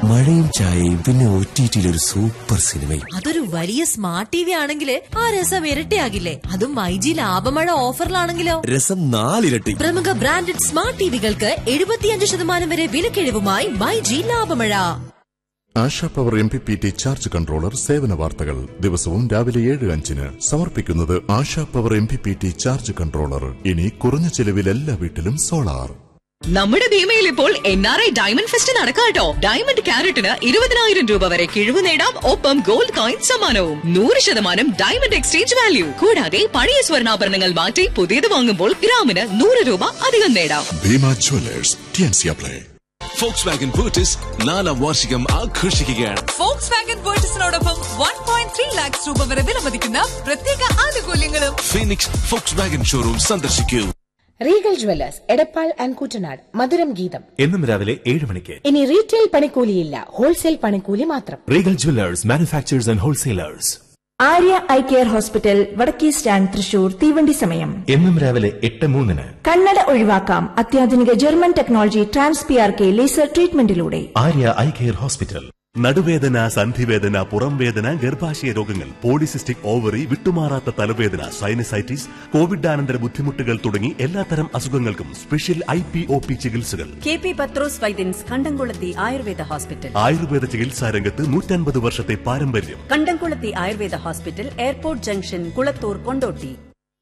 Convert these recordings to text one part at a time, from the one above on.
മഴയും ചായയും പിന്നെ ഒ ടി ഒരു സൂപ്പർ സിനിമയും അതൊരു വലിയ സ്മാർട്ട് ടി വി ആണെങ്കിൽ ആ രസം ഇരട്ടിയാകില്ലേ അതും മൈജി ലാഭമഴ ഓഫറിലാണെങ്കിലോ രസം നാലിരട്ടി പ്രമുഖ ബ്രാൻഡഡ് സ്മാർട്ട് ടിവികൾക്ക് എഴുപത്തിയഞ്ച് ശതമാനം വരെ വിലക്കിഴിവുമായി മൈജി ലാഭമഴ Asha power M P P T charge controller സേവന വാർത്തകൾ ദിവസവും രാവിലെ ഏഴ് അഞ്ചിന് സമർപ്പിക്കുന്നത് Asha power M P P T charge controller ഇനി കുറഞ്ഞ ചെലവിൽ എല്ലാ വീട്ടിലും സോളാർ നമ്മുടെ ഭീമയിൽ ഇപ്പോൾ N R I diamond fest നടക്കാട്ടോ ഡയമണ്ട് ക്യാരറ്റിന് ഇരുപതിനായിരം രൂപ വരെ കിഴിവ് നേടാം ഒപ്പം ഗോൾഡ് കോയിൻ സമ്മാനവും നൂറ് ശതമാനം ഡയമണ്ട് എക്സ്ചേഞ്ച് വാല്യൂ കൂടാതെ പഴയ സ്വർണ്ണാഭരണങ്ങൾ മാറ്റി പുതിയത് വാങ്ങുമ്പോൾ ഗ്രാമിന് നൂറ് രൂപ അധികം നേടാം ഭീമ ജ്വല്ലേഴ്സ് ടിയൻസിയാപ്ലേ ഫോക്സ് വാഗൻ പൂർട്ടിസ് നാലാം വാർഷികം ആഘോഷിക്കുകയാണ് ഫോക്സ് വാഗൻ വേർട്ടസിനോടൊപ്പം വൺ പോയിന്റ് ത്രീ ലാക്സ് രൂപ വരെ വിലമതിക്കുന്ന പ്രത്യേക ആനുകൂല്യങ്ങളും ഫീനിക്സ് ഫോക്സ് വാഗൻ ഷോറൂം സന്ദർശിക്കൂ Regal jewellers Edappal and Kuttanad മധുരം ഗീതം എന്നും രാവിലെ ഏഴ് മണിക്ക് ഇനി റീറ്റെയിൽ പണിക്കൂലിയില്ല ഹോൾസെയിൽ പണിക്കൂലി മാത്രം Regal jewellers manufacturers and wholesalers Arya eye care hospital വടക്കേ സ്റ്റാൻഡ് തൃശൂർ തീവണ്ടി സമയം എന്നും രാവിലെ എട്ട് മൂന്നിന് കണ്ണട ഒഴിവാക്കാം അത്യാധുനിക German technology trans P R K laser ട്രീറ്റ്മെന്റിലൂടെ ആര്യ ഐ കെയർ ഹോസ്പിറ്റൽ നടുവേദന സന്ധിവേദന പുറംവേദന ഗർഭാശയ രോഗങ്ങൾ പോളിസിസ്റ്റിക് ഓവറി വിട്ടുമാറാത്ത തലവേദന സൈനസൈറ്റിസ് കോവിഡാനന്തര ബുദ്ധിമുട്ടുകൾ തുടങ്ങി എല്ലാത്തരം അസുഖങ്ങൾക്കും special I P O P ചികിത്സകൾ K P Pathros Vaidyans Kandamkulathy Ayurveda hospital Ayurveda ചികിത്സാ രംഗത്ത് നൂറ്റൻപത് വർഷത്തെ പാരമ്പര്യം Kandamkulathy Ayurveda hospital airport junction Kulathur Kondotty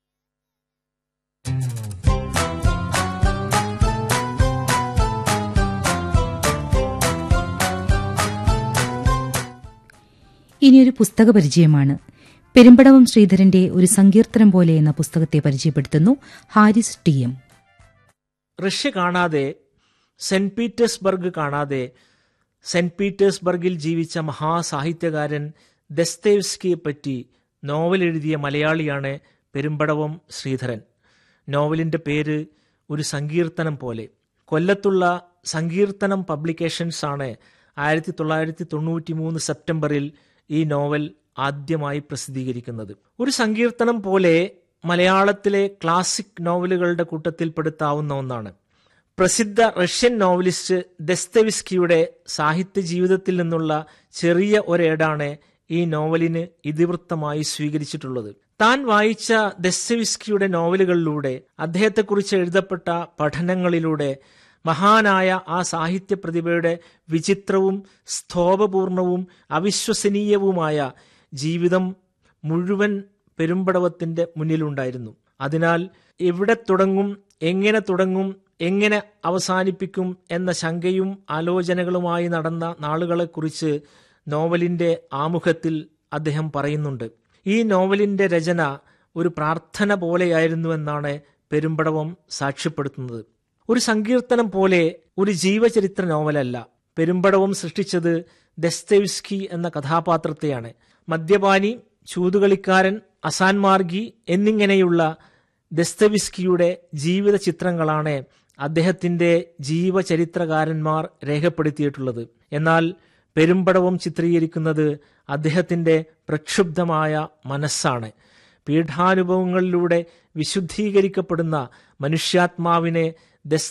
ഇനിയൊരു പുസ്തക പരിചയമാണ് പെരുമ്പടവം ശ്രീധരന്റെ ഒരു സങ്കീർത്തനം പോലെ എന്ന പുസ്തകത്തെ പരിചയപ്പെടുത്തുന്നു ഹാരിസ് ടി എം റഷ്യ കാണാതെ സെന്റ് പീറ്റേഴ്സ്ബർഗ് കാണാതെ സെന്റ് പീറ്റേഴ്സ്ബർഗിൽ ജീവിച്ച മഹാസാഹിത്യകാരൻ ദസ്തേവ്സ്കിയെ പറ്റി നോവൽ എഴുതിയ മലയാളിയാണ് പെരുമ്പടവം ശ്രീധരൻ നോവലിന്റെ പേര് ഒരു സങ്കീർത്തനം പോലെ കൊല്ലത്തുള്ള സങ്കീർത്തനം പബ്ലിക്കേഷൻസ് ആണ് ആയിരത്തി തൊള്ളായിരത്തി തൊണ്ണൂറ്റി മൂന്ന് സെപ്റ്റംബറിൽ ഈ നോവൽ ആദ്യമായി പ്രസിദ്ധീകരിക്കുന്നത് ഒരു സങ്കീർത്തനം പോലെ മലയാളത്തിലെ ക്ലാസിക് നോവലുകളുടെ കൂട്ടത്തിൽപ്പെടുത്താവുന്ന ഒന്നാണ് പ്രസിദ്ധ റഷ്യൻ നോവലിസ്റ്റ് ദസ്തവിസ്കിയുടെ സാഹിത്യ ജീവിതത്തിൽ നിന്നുള്ള ചെറിയ ഒരേടാണ് ഈ നോവലിന് ഇതിവൃത്തമായി സ്വീകരിച്ചിട്ടുള്ളത് താൻ വായിച്ച ദസ്തവിസ്കിയുടെ നോവലുകളിലൂടെ അദ്ദേഹത്തെക്കുറിച്ച് എഴുതപ്പെട്ട പഠനങ്ങളിലൂടെ മഹാനായ ആ സാഹിത്യ പ്രതിഭയുടെ വിചിത്രവും സ്തോപപൂർണവും അവിശ്വസനീയവുമായ ജീവിതം മുഴുവൻ പെരുമ്പടവത്തിന്റെ മുന്നിലുണ്ടായിരുന്നു അതിനാൽ എവിടെ തുടങ്ങും എങ്ങനെ തുടങ്ങും എങ്ങനെ അവസാനിപ്പിക്കും എന്ന ശങ്കയും ആലോചനകളുമായി നടന്ന നാളുകളെക്കുറിച്ച് നോവലിന്റെ ആമുഖത്തിൽ അദ്ദേഹം പറയുന്നുണ്ട് ഈ നോവലിന്റെ രചന ഒരു പ്രാർത്ഥന പോലെയായിരുന്നുവെന്നാണ് പെരുമ്പടവം സാക്ഷ്യപ്പെടുത്തുന്നത് ഒരു സങ്കീർത്തനം പോലെ ഒരു ജീവചരിത്ര നോവലല്ല പെരുമ്പടവം സൃഷ്ടിച്ചത് ദസ്തവിസ്കി എന്ന കഥാപാത്രത്തെയാണ് മദ്യപാനി ചൂതുകളിക്കാരൻ അസാൻമാർഗി എന്നിങ്ങനെയുള്ള ദസ്തവിസ്കിയുടെ ജീവിത ചിത്രങ്ങളാണ് അദ്ദേഹത്തിന്റെ ജീവചരിത്രകാരന്മാർ രേഖപ്പെടുത്തിയിട്ടുള്ളത് എന്നാൽ പെരുമ്പടവം ചിത്രീകരിക്കുന്നത് അദ്ദേഹത്തിന്റെ പ്രക്ഷുബ്ധമായ മനസ്സാണ് പീഠാനുഭവങ്ങളിലൂടെ വിശുദ്ധീകരിക്കപ്പെടുന്ന മനുഷ്യാത്മാവിനെ